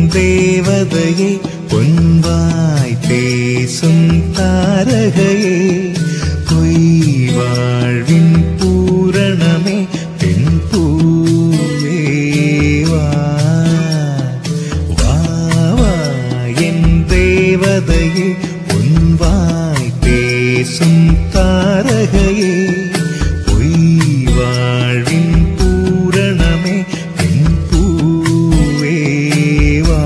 தேவதையே பொன்வாய் பேசும் தாரகையே பொய் வாழ்வின் பூரணமே பெண் பூவே வா வா வா என் தேவதையே பொன்வாய் பேசும் தாரகையே பொய் வாழ்வின் பூரணமே பெண் பூவே வா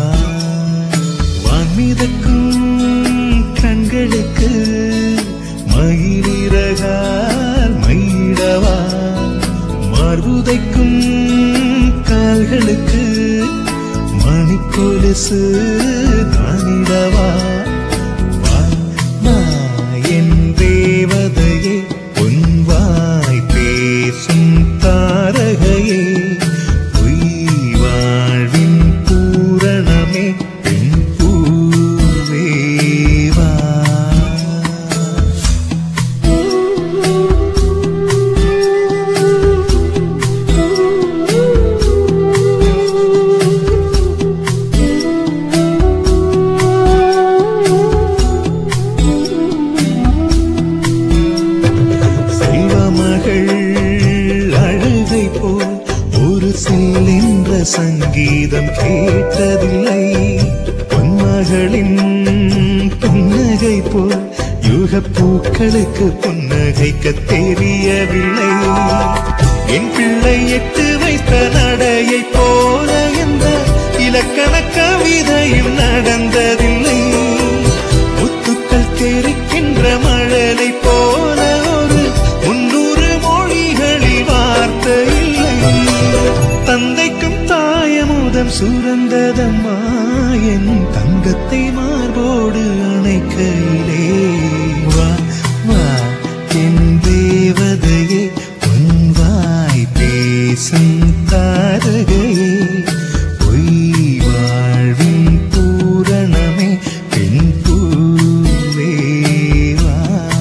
வான்மிதக்கும் கண்களுக்கு மயிலிறகால் மயிடவா மார்புதைக்கும் கால்களுக்கு மணிக்கொலுசு தானிடவா வா, வா, என் தேவதையே பொன்வாய் பேசும் தாரகையே பொய் வாழ்வின் பூரணமே பெண் பூவே வா செல்வமகள் அழுகை போல் ஒரு செல்லென்ற சங்கீதம் கேட்டதில்லை பொன்மகளின் புன்னகை போல் யுக பூக்களுக்கு புன்னகைக்க தெரியவில்லை என் பிள்ளை எட்டு வைத்த நடையை போல எந்த இலக்கண கவிதையும் நடந்ததில்லை முத்துக்கள் தெரிக்கின்ற மழலை போல ஒரு முன்னூறு மொழிகளில் வார்த்தை இல்லை தந்தைக்கும் தாயமுதம் சுரந்ததம்மா என் தங்கத்தை மார்போடு அணைக்கையிலே வா வா என் தேவதையே பொன்வாய் பேசும் தாரகையே பொய் வாழ்வின் பூரணமே பெண் பூவே வா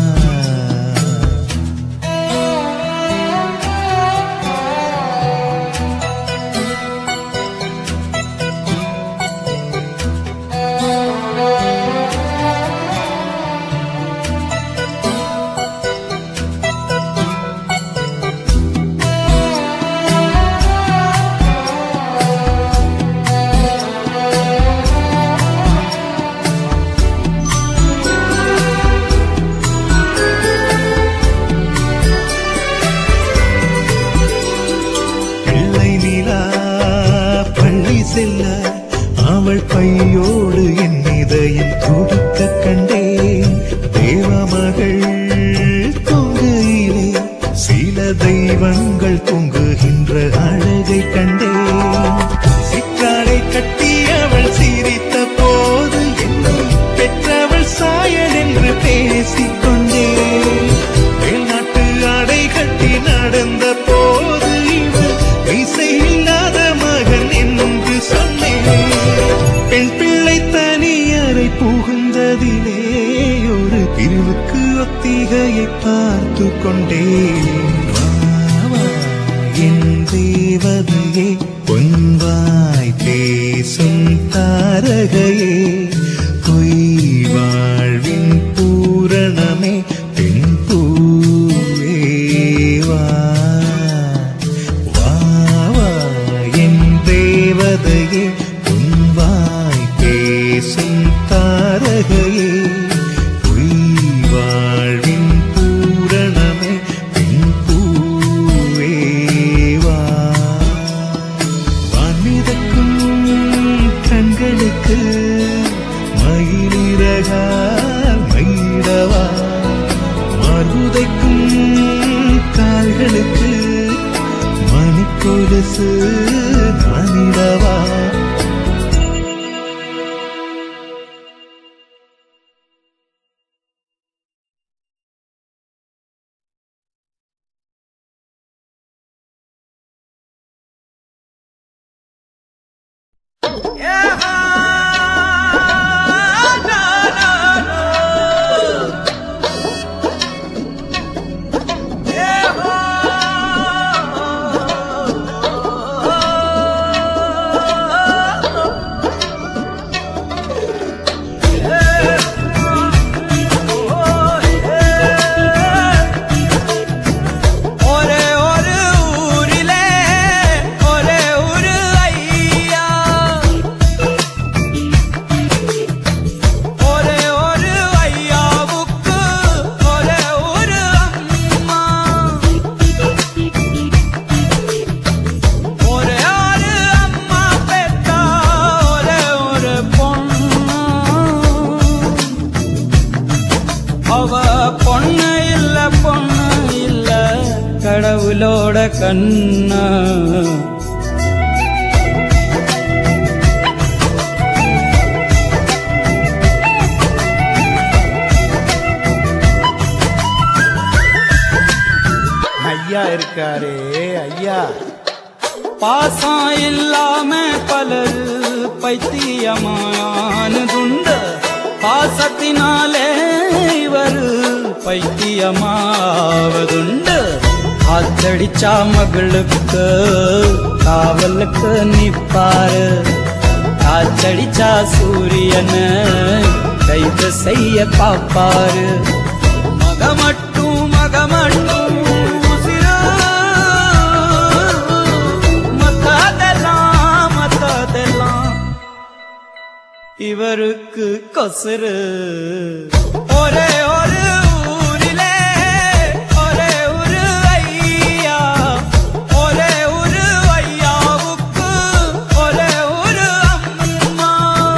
பிள்ளை நிலா பள்ளி செல்ல அவள் பையோடு என் இதயம் துடிக்க கண்டேன் தேவமகள் தொங்கையிலே சில தெய்வங்கள் தொங்குகின்ற அழகை கண்டேன் சிற்றாடை கட்டி அவள் சிரித்த போது என்னை பெற்றவள் சாயல் என்று பேசிக்கொண்டேன் வெளிநாட்டு ஆடை கட்டி நடந்த போது இவள் மீசை இல்லாத மகன் என்று சொன்னேன் பெண் பிள்ளை தனியறை புகுந்ததிலே ஒரு பிரிவுக்கு ஒத்திகையை பார்த்து கொண்டேன் வா, வா, என் தேவதையே பொன்வாய் பேசும் தாரகையே பொய் வாழ்வின் பூரணமே பெண் பூவே வா வா, வா, என் தேவதையே பொன்வாய் பேசும் தாரகையே பொய் வாழ்வின் பூரணமே பெண் பூவே வா வான்மிதக்கும் கண்களுக்கு மயிலிறகால் மயிடவா மார்புதைக்கும் கால்களுக்கு மணிக்கொலுசு நானிடவா Yeah. கண்ணா ஐயா இருக்காரே ஐயா பாசம் இல்லாம பலர் பைத்தியமானதுண்டு பாசத்தினாலே இவர் பைத்தியமாவதுண்டு ஆத்தடிச்சா மகளுக்கு காவலுக்கு நிப்பாரு காத்தடிச்சா சூரியன கைது செய்ய பாப்பாரு மகமட்டும் மகமட்டும் உசிரா மத்ததெல்லாம் மத்ததெல்லாம் இவருக்கு கொசுரு ஒரே ஒரு ஊரிலே ஒரே ஒரு ஐயா ஒரே ஒரு ஐயாவுக்கு ஒரே ஒரு அம்மா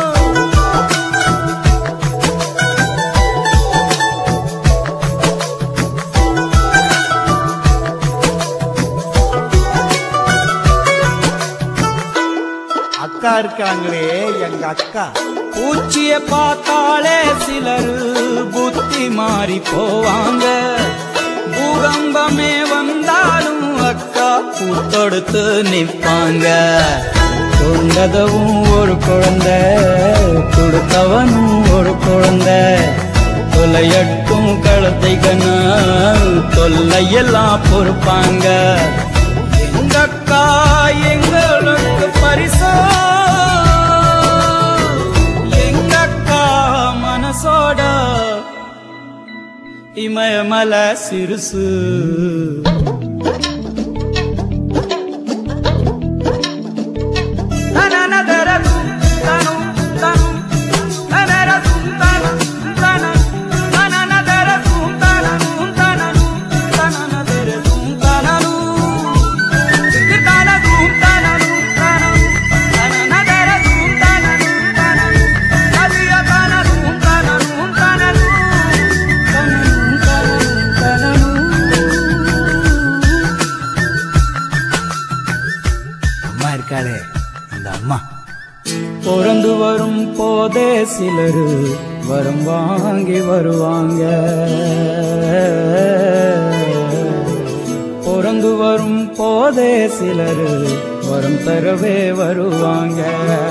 அக்கா இருக்காங்களே எங்க அக்கா பூச்சிய பார்த்தாலே சிலர் புத்தி மாறி போவாங்க பூகம்பமே வந்தாலும் அக்கா பூத்தொடுத்து நிப்பாங்க கொண்டதவும் ஒரு குழந்தை கொடுத்தவனும் ஒரு குழந்தை தொலையட்டும் கழுத்தை கண்ணா தொல்லையெல்லாம் பொறுப்பாங்க எங்க அக்கா எங்களுக்கு பரிசோ எங்க அக்கா மனசோட இமயமல சிறுசு அம்மா இருக்காளே அந்த அம்மா பிறந்து வரும் போதே சிலர் வரம் வாங்கி வருவாங்க பிறந்து வரும் போதே சிலர் வரம் பெறவே வருவாங்க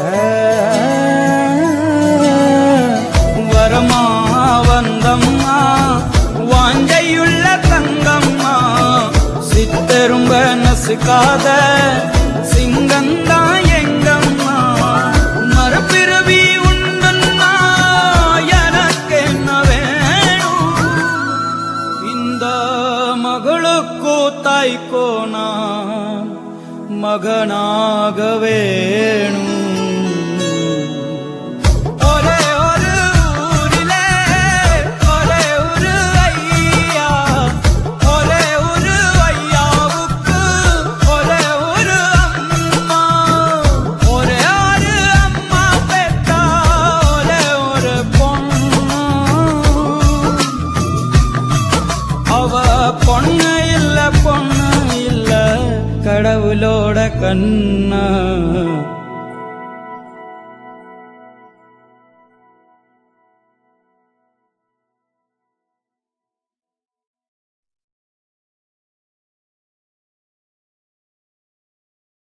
வரமா வந்தம்மா வாஞ்சையுள்ள தங்கம்மா சித்தரும்ப நசுக்காத சிங்கந்தா எங்கம்மா மறுபிறவி உண்டன்னா எனக்கு என்ன வேணும் இந்த மகளுக்கு தாய்க்கோ நான் மகனாக வேணும் ஒரே ஒரு ஊரிலே ஒரே ஒரு ஐயா ஒரே ஒரு ஐயாவுக்கு ஒரே ஒரு அம்மா ஒரே ஒரு அம்மா பெத்தா ஒரே ஒரு பொண்ணு அவ பொண்ணு இல்ல பொண்ணு இல்ல கடவுளோட கண்ணா